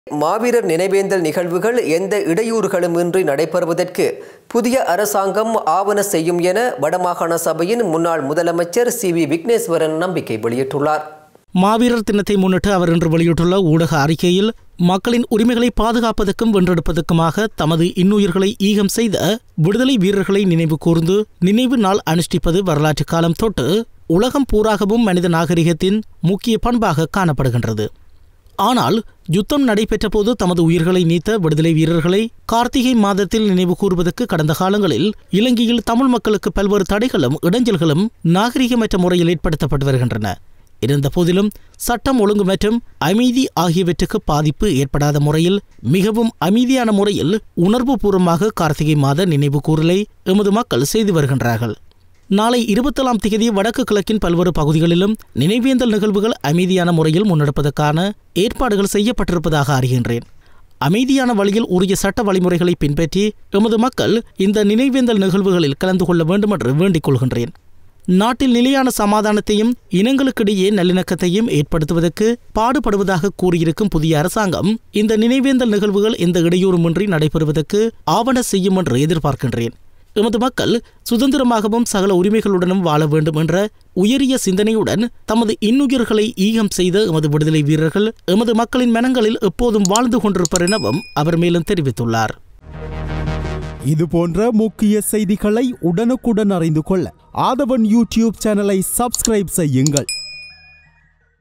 மாவீரர் நினைவேந்தல் நிகழ்வுகள் எந்த இடையூறுகளும் இன்றி நடைபெறுவதற்கு புதிய அரசாங்கம் ஆவண செய்யும் என வடமாகாண சபையின் முன்னாள் முதலமைச்சர் சி வி விக்னேஸ்வரன் நம்பிக்கை வெளியிட்டுள்ளார் மாவீரர் தினத்தை முன்னிட்டு அவர் இன்று வெளியிட்டுள்ள ஊடக அறிக்கையில் மக்களின் உரிமைகளை பாதுகாப்பதற்கும் வென்றெடுப்பதற்குமாக தமது இன்னுயிர்களை ஈகம் செய்த விடுதலை வீரர்களை நினைவு கூர்ந்து நினைவு நாள் அனுஷ்டிப்பது வரலாற்று காலம் தொட்டு உலகம் பூராகவும் மனித நாகரிகத்தின் முக்கிய பண்பாக காணப்படுகின்றது ஆனால் யுத்தம் நடைபெற்ற போது தமது உயிர்களை நீத்த விடுதலை வீரர்களை கார்த்திகை மாதத்தில் நினைவு கூறுவதற்கு கடந்த காலங்களில் இலங்கையில் தமிழ் மக்களுக்கு பல்வேறு தடைகளும் இடைஞ்சல்களும் நாகரிகமற்ற முறையில் ஏற்படுத்தப்பட்டு வருகின்றன இருந்த போதிலும் சட்டம் ஒழுங்கு மற்றும் அமைதி ஆகியவற்றுக்கு பாதிப்பு ஏற்படாத முறையில் மிகவும் அமைதியான முறையில் உணர்வுபூர்வமாக கார்த்திகை மாத நினைவு கூறலை எமது மக்கள் செய்து வருகின்றார்கள் நாளை இருபத்தேழாம் தேதி வடக்கு கிழக்கின் பல்வேறு பகுதிகளிலும் நினைவேந்தல் நிகழ்வுகள் அமைதியான முறையில் முன்னெடுப்பதற்கான ஏற்பாடுகள் செய்யப்பட்டிருப்பதாக அறிகின்றேன் அமைதியான வழியில் உரிய சட்ட வழிமுறைகளை பின்பற்றி எமது மக்கள் இந்த நினைவேந்தல் நிகழ்வுகளில் கலந்து கொள்ள வேண்டும் என்று வேண்டிக் கொள்கின்றேன் நாட்டில் நிலையான சமாதானத்தையும் இனங்களுக்கிடையே நல்லிணக்கத்தையும் ஏற்படுத்துவதற்கு பாடுபடுவதாக கூறியிருக்கும் புதிய அரசாங்கம் இந்த நினைவேந்தல் நிகழ்வுகள் எந்த இடையூறுமின்றி நடைபெறுவதற்கு ஆவண செய்யும் என்று எதிர்பார்க்கின்றேன் எமது மக்கள் சுதந்திரமாகவும் சகல உரிமைகளுடனும் வாழ வேண்டும் என்ற உயரிய சிந்தனையுடன் தமது இன்னுயிர்களை ஈகம் செய்த எமது விடுதலை வீரர்கள் எமது மக்களின் மனங்களில் எப்போதும் வாழ்ந்து கொண்டிருப்பர் எனவும் அவர் மேலும் தெரிவித்துள்ளார் இது போன்ற முக்கிய செய்திகளை உடனுக்குடன் அறிந்து கொள்ள ஆதவன் யூடியூப் சேனலை சப்ஸ்கிரைப் செய்யுங்கள்